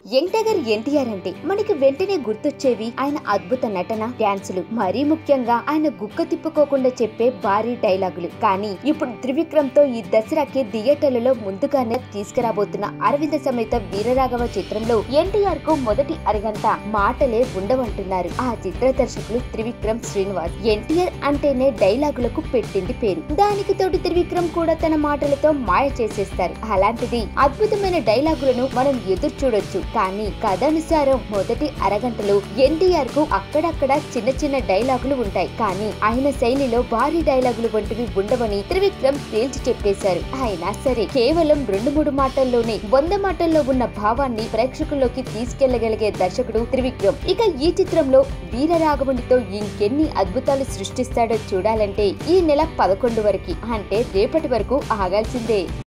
యంగ్టగర్ ఎన్టీఆర్ అంటే మనకి వెంటనే గుర్తొచ్చేవి ఆయన అద్భుత నటన డాన్సులు మరీ ముఖ్యంగా ఆయన గుక్క తిప్పుకోకుండా చెప్పే భారీ డైలాగులు కానీ ఇప్పుడు త్రివిక్రమ్ తో ఈ దసరాకి థియేటర్లలో ముందుగానే తీసుకురాబోతున్న అరవింద సమేత వీరరాఘవ చిత్రంలో ఎన్టీఆర్ కు మొదటి అరగంట మాటలే ఉండవంటున్నారు ఆ చిత్ర దర్శకులు త్రివిక్రమ్ శ్రీనివాస్ ఎన్టీఆర్ అంటేనే డైలాగులకు పెట్టింది పేరు దానికి తోడు త్రివిక్రమ్ కూడా తన మాటలతో మాయ చేసేస్తారు అలాంటిది అద్భుతమైన డైలాగులను మనం ఎదురు చూడొచ్చు కానీ కథానుసారం మొదటి అరగంటలో ఎన్టీఆర్ కు అక్కడక్కడ చిన్న చిన్న డైలాగులు ఉంటాయి కానీ ఆయన శైలిలో భారీ డైలాగులు వంటివి ఉండవని త్రివిక్రమ్ తేల్చి చెప్పేశారు అయినా సరే కేవలం రెండు మూడు మాటల్లోనే వంద మాటల్లో ఉన్న భావాన్ని ప్రేక్షకుల్లోకి తీసుకెళ్లగలిగే దర్శకుడు త్రివిక్రమ్ ఇక ఈ చిత్రంలో వీరరాఘవునితో ఇంకెన్ని అద్భుతాలు సృష్టిస్తాడో చూడాలంటే ఈ నెల పదకొండు వరకు అంటే రేపటి వరకు ఆగాల్సిందే